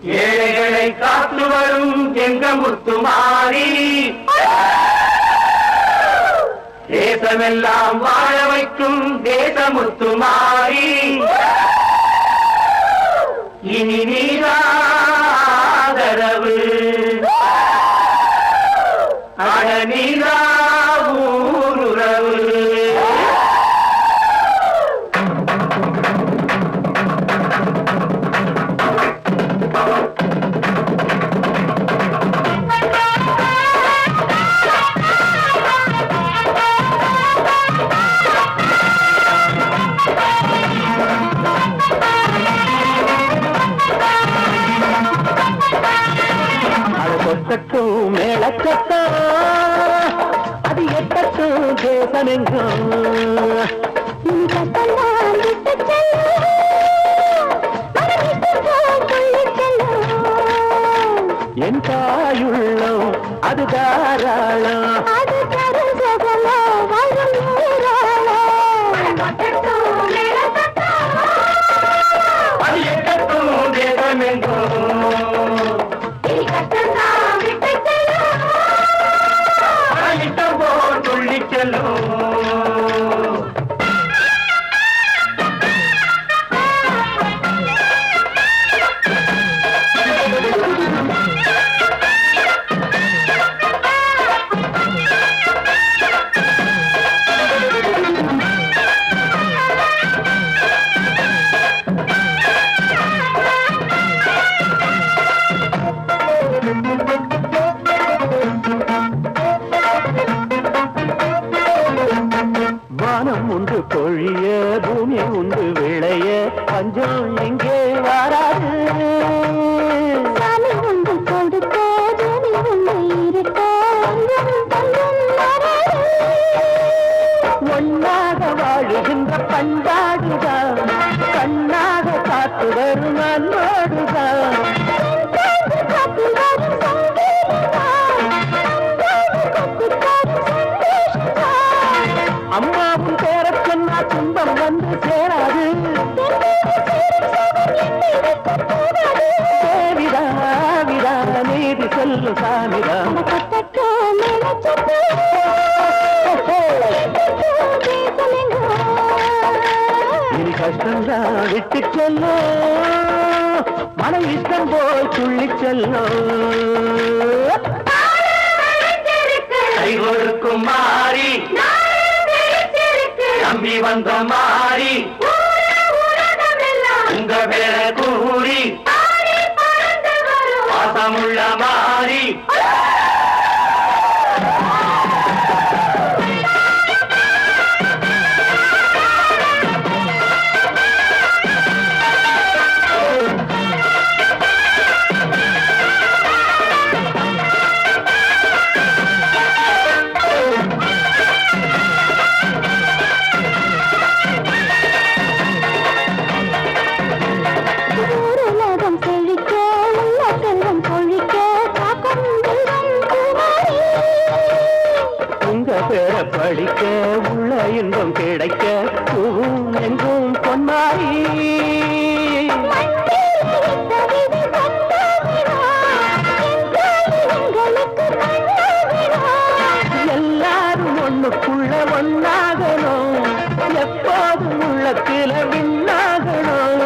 ஏழைகளை காத்து வரும் எங்க முத்துமாரி தேசமெல்லாம் வாழ வைக்கும் தேசமுத்துமாரி இனி நீராதரவு அட நீரா ஊருறவு அது கொட்டட்டும் மேலச்சட்டம் அது எட்டட்டும் தேசமெங்கும் இனி கட்டந்தான் விட்டு செல்லும் மனமிட்டு போய் செல்லும் என் தாயுள்ளம் அது தாராளம் அது தரும் சுகமோ வரும் ஊராளோ அது எட்டட்டும் தேசமெங்கும் இட்டம் போல் துள்ளி செல்லும் வானம் உண்டு பொழிய பூமி உண்டு விளைய பஞ்சம் எங்கே வராது சாமி உண்டு கொடுக்க பூமி உண்டு இருக்க அங்கும் தங்கும் வராது ஒன்னாக வாழுகின்ற பண்பாடுதான் கண்ணாக காத்து வரும் அன்போடுதான் காத்தில் வரும் சங்கீதம்தான் அன்போடு கொத்தித் தரும் சந்தோஷம்தான் அம்மாவும் பேர சொன்னா துன்பம் வந்து சேராது தேவிதா விதா நீதி சொல்லும் சாமிதா இனி கஷ்டம்தான் விட்டு செல்லும் மனம் இஷ்டம் போல் துள்ளி செல்லும் கை கொடுக்கும் மாறி நம்பி வந்த மாறி உங்க பேர கூறி பாசமுள்ள மாறி ஊருலகம் செழிக்க உள்ள செல்வம் பொழிக்க காக்கும் தெய்வம் குமாரி உங்க பேர படிக்க உள்ள இன்பம் கிடைக்க பூவும் எங்கும் பொன்மாரி எல்லாரும் ஒண்ணுக்குள்ள ஒன்னாகணும் எப்போதும் உள்ளத்துல விண்ணாகணும்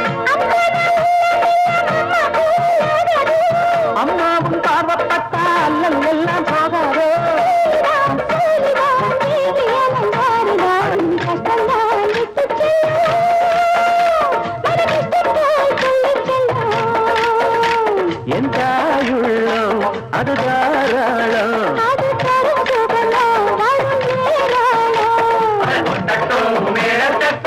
அம்மாவும் பார்வப்பட்டா அல்லல் எல்லாம் போகாதோ என் தாயுள்ளம் அது தாராளம் கொட்டட்டும் மேலத்தட்டும்